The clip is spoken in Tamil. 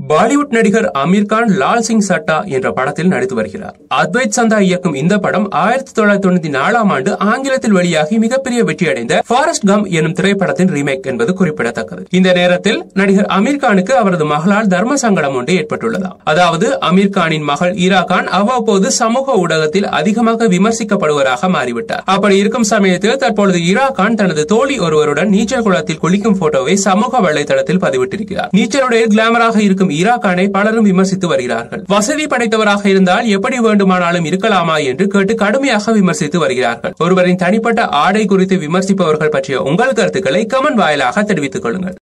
பாலிவுட் நடிகர் அமீர் கான் லால் சிங் சட்டா என்ற படத்தில் நடித்து வருகிறார் அத்வைத் சந்தா இயக்கும் இந்த படம் ஆயிரத்தி தொள்ளாயிரத்தி தொண்ணூத்தி நாலாம் ஆண்டு ஆங்கிலத்தில் வெளியாகி மிகப்பெரிய வெற்றியடைந்த ஃபாரஸ்ட் கம் எனும் திரைப்படத்தின் ரீமேக் என்பது குறிப்பிடத்தக்கது இந்த நேரத்தில் நடிகர் அமீர் கானுக்கு அவரது மகளால் தர்ம சங்கடம் ஒன்று ஏற்பட்டுள்ளதா அதாவது அமீர் கானின் மகள் ஈரா கான் அவ்வப்போது சமூக ஊடகத்தில் அதிகமாக விமர்சிக்கப்படுவதாக மாறிவிட்டார் அப்படி இருக்கும் சமயத்தில் தற்பொழுது ஈரா கான் தனது தோழி ஒருவருடன் நீச்சல் குளத்தில் குளிக்கும் போட்டோவை சமூக வலைதளத்தில் பதிவிட்டிருக்கிறார் நீச்சலுடைய கிளாமராக இருக்கும் ஈரா கானை பலரும் விமர்சித்து வருகிறார்கள் வசதி படைத்தவராக இருந்தால் எப்படி வேண்டுமானாலும் இருக்கலாமா என்று கேட்டு கடுமையாக விமர்சித்து வருகிறார்கள் ஒருவரின் தனிப்பட்ட ஆடை குறித்து விமர்சிப்பவர்கள் பற்றிய உங்கள் கருத்துக்களை கமெண்ட் வாயிலாக தெரிவித்துக் கொள்ளுங்கள்